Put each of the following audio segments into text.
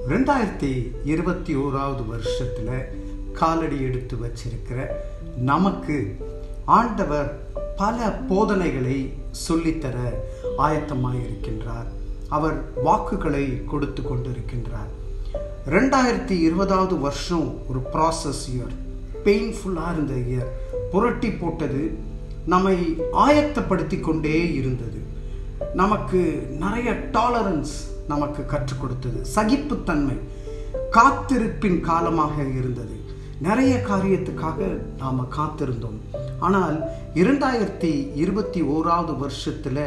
ரெண்டாயிரத்தி இருபத்தி ஓராவது வருஷத்தில் காலடி எடுத்து வச்சிருக்கிற நமக்கு ஆண்டவர் பல போதனைகளை சொல்லித்தர ஆயத்தமாக இருக்கின்றார் அவர் வாக்குகளை கொடுத்து கொண்டிருக்கின்றார் ரெண்டாயிரத்தி இருபதாவது வருஷம் ஒரு ப்ராசஸ் இயர் பெயின்ஃபுல்லாக இருந்த இயர் புரட்டி போட்டது நம்மை ஆயத்தப்படுத்தி கொண்டே இருந்தது நமக்கு நிறைய டாலரன்ஸ் நமக்கு கற்றுக் கொடுத்தது சகிப்புத்தன்மை காத்திருப்பின் காலமாக இருந்தது நிறைய காரியத்துக்காக நாம் காத்திருந்தோம் ஆனால் இரண்டாயிரத்தி இருபத்தி ஓராவது வருஷத்தில்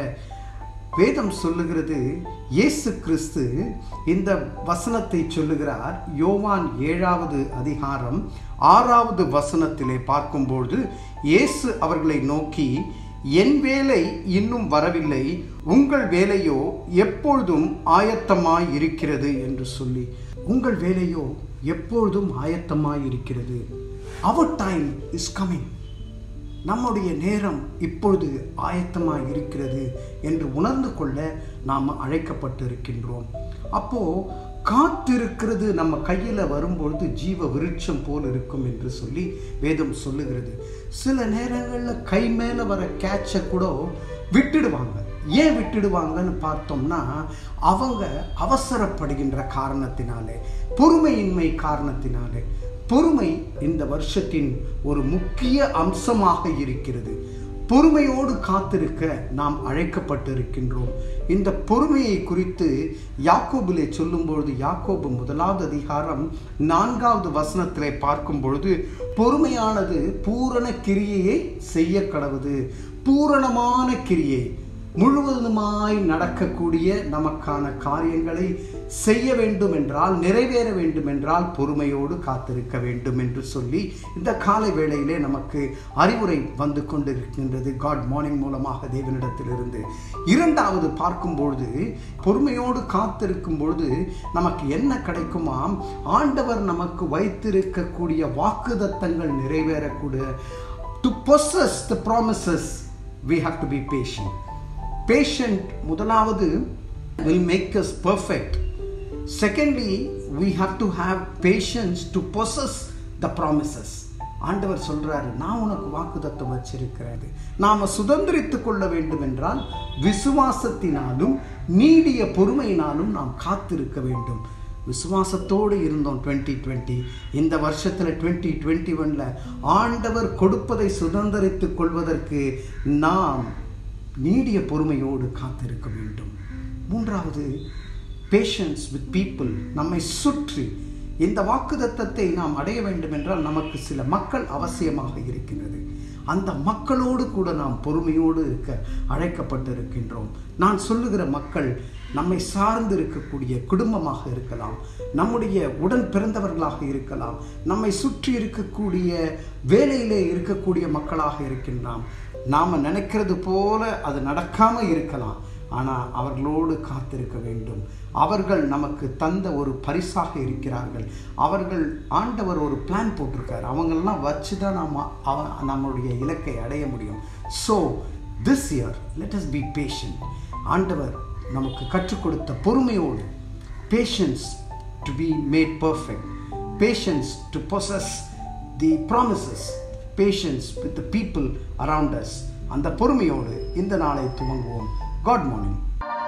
வேதம் சொல்லுகிறது இயேசு கிறிஸ்து இந்த வசனத்தை சொல்லுகிறார் யோவான் ஏழாவது அதிகாரம் ஆறாவது வசனத்திலே பார்க்கும்போது இயேசு அவர்களை நோக்கி என் வேலை இன்னும் வரவில்லை உங்கள் வேலையோ எப்பொழுதும் ஆயத்தமாய் இருக்கிறது என்று சொல்லி உங்கள் வேலையோ எப்பொழுதும் ஆயத்தமாய் இருக்கிறது அவர் டைம் இஸ் கமிங் நம்முடைய நேரம் இப்பொழுது ஆயத்தமாக இருக்கிறது என்று உணர்ந்து கொள்ள நாம் அழைக்கப்பட்டு இருக்கின்றோம் அப்போ காத்திருக்கிறது நம்ம கையில் வரும்பொழுது ஜீவ விருட்சம் போல் இருக்கும் என்று சொல்லி வேதம் சொல்லுகிறது சில நேரங்களில் கை மேலே வர கேட்சை கூட விட்டுடுவாங்க ஏன் விட்டுடுவாங்கன்னு பார்த்தோம்னா அவங்க அவசரப்படுகின்ற காரணத்தினாலே பொறுமையின்மை காரணத்தினாலே பொறுமை இந்த வருஷத்தின் ஒரு முக்கிய அம்சமாக இருக்கிறது பொறுமையோடு காத்திருக்க நாம் அழைக்கப்பட்டிருக்கின்றோம் இந்த பொறுமையை குறித்து யாக்கோபிலே சொல்லும்பொழுது யாக்கோபு முதலாவது அதிகாரம் நான்காவது வசனத்திலே பார்க்கும் பொழுது பொறுமையானது பூரண கிரியையை செய்ய கடவுது பூரணமான கிரியை முழுவதுமாய் நடக்கக்கூடிய நமக்கான காரியங்களை செய்ய வேண்டும் என்றால் நிறைவேற வேண்டும் என்றால் பொறுமையோடு காத்திருக்க வேண்டும் என்று சொல்லி இந்த காலை வேளையிலே நமக்கு அறிவுரை வந்து கொண்டிருக்கின்றது காட் மார்னிங் மூலமாக தேவனிடத்திலிருந்து இரண்டாவது பார்க்கும்பொழுது பொறுமையோடு காத்திருக்கும் பொழுது நமக்கு என்ன கிடைக்குமாம் ஆண்டவர் நமக்கு வைத்திருக்கக்கூடிய வாக்குதத்தங்கள் நிறைவேறக்கூடிய to possess the promises we have to be patient patient முதலாவது will make us perfect secondly we have to have patience to possess the promises ஆண்டவர் சொல்றாரு நான் உனக்கு வாக்குதத்தம் வச்சிருக்கிறது நாம சுதந்திரித்து கொள்ள வேண்டும் என்றால் விசுவாசத்தினாலும் நீடிய பொறுமையினாலும் நாம் காத்திருக்க வேண்டும் விசுவாசத்தோடு இருந்தோம் டுவெண்ட்டி டுவெண்ட்டி இந்த வருஷத்தில் டுவெண்ட்டி டுவெண்ட்டி ஒனில் ஆண்டவர் கொடுப்பதை சுதந்திரித்து கொள்வதற்கு நாம் நீடிய பொறுமையோடு காத்திருக்க வேண்டும் மூன்றாவது பேஷன்ஸ் வித் பீப்புள் நம்மை சுற்றி இந்த வாக்குதத்தத்தை நாம் அடைய வேண்டும் என்றால் நமக்கு சில மக்கள் அவசியமாக இருக்கிறது அந்த மக்களோடு கூட நாம் பொறுமையோடு இருக்க அழைக்கப்பட்டு இருக்கின்றோம் நான் சொல்லுகிற மக்கள் நம்மை சார்ந்து இருக்கக்கூடிய குடும்பமாக இருக்கலாம் நம்முடைய உடன் பிறந்தவர்களாக இருக்கலாம் நம்மை சுற்றி இருக்கக்கூடிய வேலையிலே இருக்கக்கூடிய மக்களாக இருக்கின்றோம் நாம் நினைக்கிறது போல அது நடக்காமல் இருக்கலாம் ஆனால் அவர்களோடு காத்திருக்க வேண்டும் அவர்கள் நமக்கு தந்த ஒரு பரிசாக இருக்கிறார்கள் அவர்கள் ஆண்டவர் ஒரு பிளான் போட்டிருக்காரு அவங்களெல்லாம் வச்சு தான் நம்ம அவ நம்மளுடைய இலக்கை அடைய முடியும் so this year let us be patient ஆண்டவர் நமக்கு கற்றுக் கொடுத்த பொறுமையோடு patience to be made perfect patience to possess the promises patience with the people around us அந்த பொறுமையோடு இந்த நாளை துவங்குவோம் காட் மார்னிங்